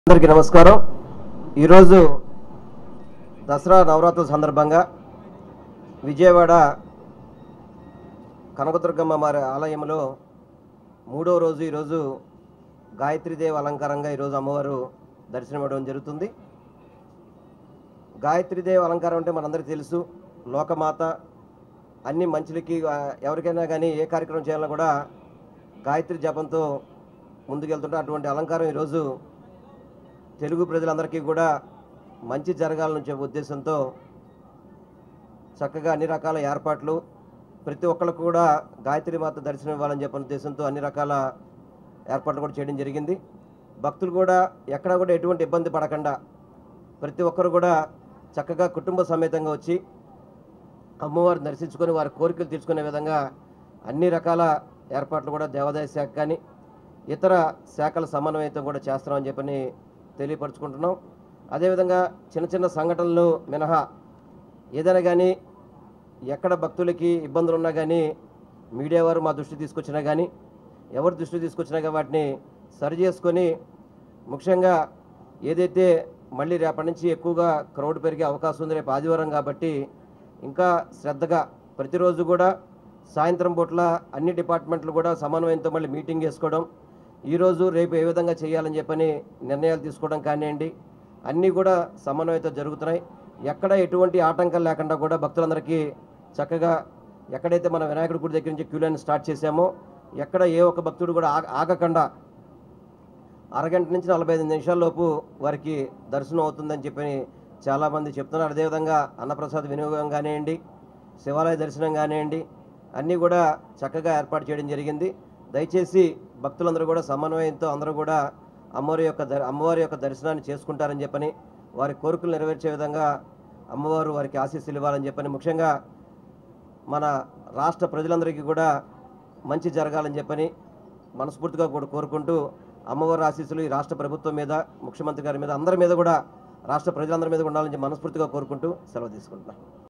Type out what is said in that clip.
అందరికీ నమస్కారం ఈరోజు దసరా నవరాత్రుల సందర్భంగా విజయవాడ కనకదుర్గమ్మ వారి ఆలయంలో మూడో రోజు ఈరోజు గాయత్రీదేవి అలంకారంగా ఈరోజు అమ్మవారు దర్శనం ఇవ్వడం జరుగుతుంది గాయత్రీదేవి అలంకారం అంటే మనందరికీ తెలుసు లోకమాత అన్ని మంచులకి ఆ, ఎవరికైనా కానీ ఏ కార్యక్రమం చేయాలన్నా కూడా గాయత్రి జపంతో ముందుకెళ్తుంటే అటువంటి అలంకారం ఈరోజు తెలుగు ప్రజలందరికీ కూడా మంచి జరగాలని చెప్పే ఉద్దేశంతో చక్కగా అన్ని రకాల ఏర్పాట్లు ప్రతి ఒక్కరికి కూడా గాయత్రి మాత దర్శనం ఇవ్వాలని చెప్పిన ఉద్దేశంతో అన్ని రకాల ఏర్పాట్లు కూడా చేయడం జరిగింది భక్తులు కూడా ఎక్కడా కూడా ఎటువంటి ఇబ్బంది పడకుండా ప్రతి ఒక్కరు కూడా చక్కగా కుటుంబ సమేతంగా వచ్చి అమ్మవారిని దర్శించుకొని వారి కోరికలు తీర్చుకునే విధంగా అన్ని రకాల ఏర్పాట్లు కూడా దేవాదాయ శాఖ కానీ ఇతర శాఖల సమన్వయంతో కూడా చేస్తామని చెప్పని తెలియపరుచుకుంటున్నాం అదేవిధంగా చిన్న చిన్న సంఘటనలు మినహా ఏదైనా కానీ ఎక్కడ భక్తులకి ఇబ్బందులు ఉన్నా కానీ మీడియా వారు మా దృష్టి తీసుకొచ్చినా కానీ ఎవరి దృష్టి తీసుకొచ్చినా కానీ వాటిని సరి చేసుకొని ముఖ్యంగా ఏదైతే మళ్ళీ రేపటి నుంచి ఎక్కువగా క్రౌడ్ పెరిగే అవకాశం ఉంది రేపు ఆదివారం కాబట్టి ఇంకా శ్రద్ధగా ప్రతిరోజు కూడా సాయంత్రం పూట్ల అన్ని డిపార్ట్మెంట్లు కూడా సమన్వయంతో మళ్ళీ మీటింగ్ చేసుకోవడం ఈరోజు రేపు ఏ విధంగా చేయాలని చెప్పని నిర్ణయాలు తీసుకోవడం కానివ్వండి అన్నీ కూడా సమన్వయంతో జరుగుతున్నాయి ఎక్కడ ఎటువంటి ఆటంకం లేకుండా కూడా భక్తులందరికీ చక్కగా ఎక్కడైతే మన వినాయకుడి గుడి దగ్గర నుంచి క్యూ లైన్ స్టార్ట్ చేశామో ఎక్కడ ఏ ఒక్క భక్తుడు కూడా ఆగ ఆగకుండా అరగంట నుంచి నలభై ఐదు నిమిషాల లోపు వారికి దర్శనం అవుతుందని చెప్పి చాలామంది చెప్తున్నారు అదేవిధంగా అన్నప్రసాద్ వినియోగం కానివ్వండి శివాలయ దర్శనం కానివ్వండి అన్నీ కూడా చక్కగా ఏర్పాటు చేయడం జరిగింది దయచేసి భక్తులందరూ కూడా సమన్వయంతో అందరూ కూడా అమ్మవారి యొక్క దర్ అమ్మవారి యొక్క దర్శనాన్ని చేసుకుంటారని చెప్పని వారి కోరికలు నెరవేర్చే విధంగా అమ్మవారు వారికి ఆశీస్సులు ఇవ్వాలని చెప్పని ముఖ్యంగా మన రాష్ట్ర ప్రజలందరికీ కూడా మంచి జరగాలని చెప్పని మనస్ఫూర్తిగా కూడా కోరుకుంటూ అమ్మవారి ఆశీస్సులు ఈ రాష్ట్ర ప్రభుత్వం మీద ముఖ్యమంత్రి గారి మీద అందరి మీద కూడా రాష్ట్ర ప్రజలందరి మీద కూడా ఉండాలని చెప్పి మనస్ఫూర్తిగా కోరుకుంటూ సెలవు తీసుకుంటున్నాను